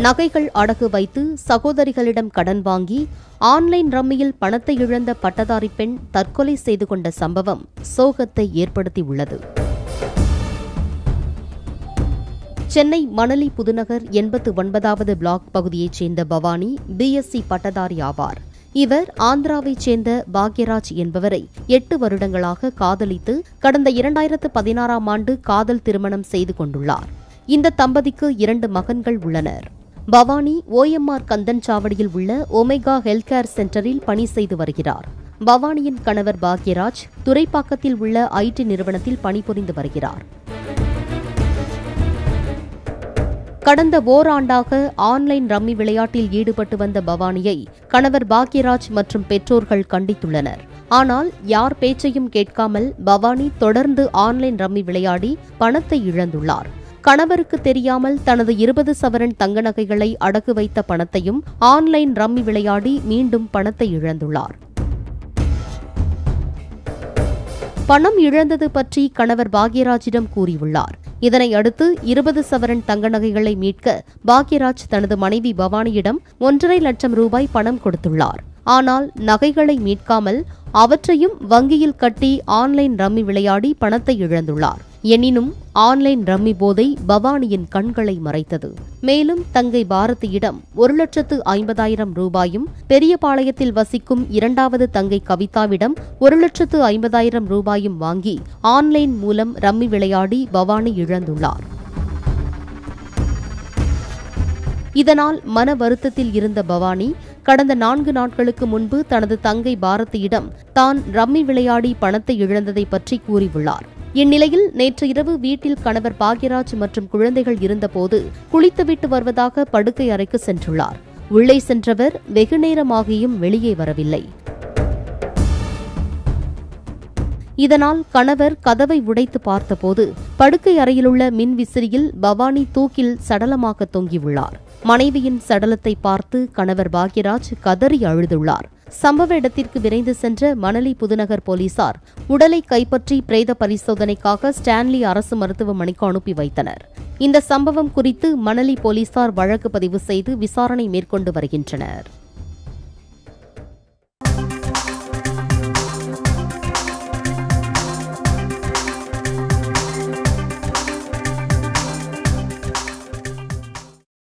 நகைகள் அடகு வைத்து சகோதரிகளிடம் கடன் வாங்கி ஆன்லைன் ரம்மியில் பணத்தை இழந்த பட்டதாரி பெண் தற்கொலை செய்து கொண்ட சம்பவம் சோகத்தை ஏற்படுத்தியுள்ளது சென்னை மணலி புதுநகர் எண்பத்து ஒன்பதாவது பிளாக் பகுதியைச் சேர்ந்த பவானி பிஎஸ்சி பட்டதாரி ஆவார் இவர் ஆந்திராவைச் சேர்ந்த பாக்யராஜ் என்பவரை எட்டு வருடங்களாக காதலித்து கடந்த இரண்டாயிரத்து பதினாறாம் ஆண்டு காதல் திருமணம் செய்து கொண்டுள்ளார் இந்த தம்பதிக்கு இரண்டு மகன்கள் உள்ளனர் பவானி ஓஎம்ஆர் கந்தன்சாவடியில் உள்ள ஒமேகா ஹெல்த் கேர் சென்டரில் பணி செய்து வருகிறார் பவானியின் கணவர் பாக்யராஜ் துரைப்பாக்கத்தில் உள்ள ஐடி நிறுவனத்தில் பணிபுரிந்து வருகிறார் கடந்த ஓராண்டாக ஆன்லைன் ரம்மி விளையாட்டில் ஈடுபட்டு வந்த பவானியை கணவர் பாக்யராஜ் மற்றும் பெற்றோர்கள் கண்டித்துள்ளனர் ஆனால் யார் பேச்சையும் கேட்காமல் பவானி தொடர்ந்து ஆன்லைன் ரம்மி விளையாடி பணத்தை இழந்துள்ளார் கணவருக்கு தெரியாமல் தனது இருபது சவரன் தங்க நகைகளை அடகு வைத்த பணத்தையும் ஆன்லைன் ரம்மி விளையாடி மீண்டும் பணத்தை இழந்துள்ளார் பணம் இழந்தது பற்றி கணவர் பாக்யராஜிடம் கூறியுள்ளார் இதனை அடுத்து இருபது சவரன் தங்க நகைகளை மீட்க பாக்யராஜ் தனது மனைவி பவானியிடம் ஒன்றரை லட்சம் ரூபாய் பணம் கொடுத்துள்ளார் ஆனால் நகைகளை மீட்காமல் அவற்றையும் வங்கியில் கட்டி ஆன்லைன் ரம்மி விளையாடி பணத்தை இழந்துள்ளார் எனினும் ஆன்லைன் ரம்மி போதை பவானியின் கண்களை மறைத்தது மேலும் தங்கை பாரதியிடம் ஒரு லட்சத்து ஐம்பதாயிரம் ரூபாயும் பெரியபாளையத்தில் வசிக்கும் இரண்டாவது தங்கை கவிதாவிடம் ஒரு லட்சத்து ஐம்பதாயிரம் ரூபாயும் வாங்கி ஆன்லைன் மூலம் ரம்மி விளையாடி பவானி இழந்துள்ளார் இதனால் மன வருத்தத்தில் இருந்த பவானி கடந்த நான்கு நாட்களுக்கு முன்பு தனது தங்கை பாரதியிடம் தான் ரம்மி விளையாடி பணத்தை இழந்ததை பற்றி கூறியுள்ளார் இந்நிலையில் நேற்று இரவு வீட்டில் கணவர் பாக்யராஜ் மற்றும் குழந்தைகள் இருந்தபோது குளித்துவிட்டு வருவதாக படுக்கை அறைக்கு சென்றுள்ளார் உள்ளே சென்றவர் வெகுநேரமாகியும் வெளியே வரவில்லை இதனால் கணவர் கதவை உடைத்து பார்த்தபோது படுக்கை அறையிலுள்ள மின் விசிறியில் பவானி தூக்கில் சடலமாக தொங்கியுள்ளார் மனைவியின் சடலத்தை பார்த்து கணவர் பாக்யராஜ் கதறி அழுதுள்ளார் சம்பவ இடத்திற்கு விரைந்து சென்ற மணலி புதுநகர் போலீசார் உடலை கைப்பற்றி பிரேத பரிசோதனைக்காக ஸ்டான்லி அரசு மருத்துவமனைக்கு அனுப்பி வைத்தனர் இந்த சம்பவம் குறித்து மணலி போலீசார் வழக்கு பதிவு செய்து விசாரணை மேற்கொண்டு வருகின்றனர்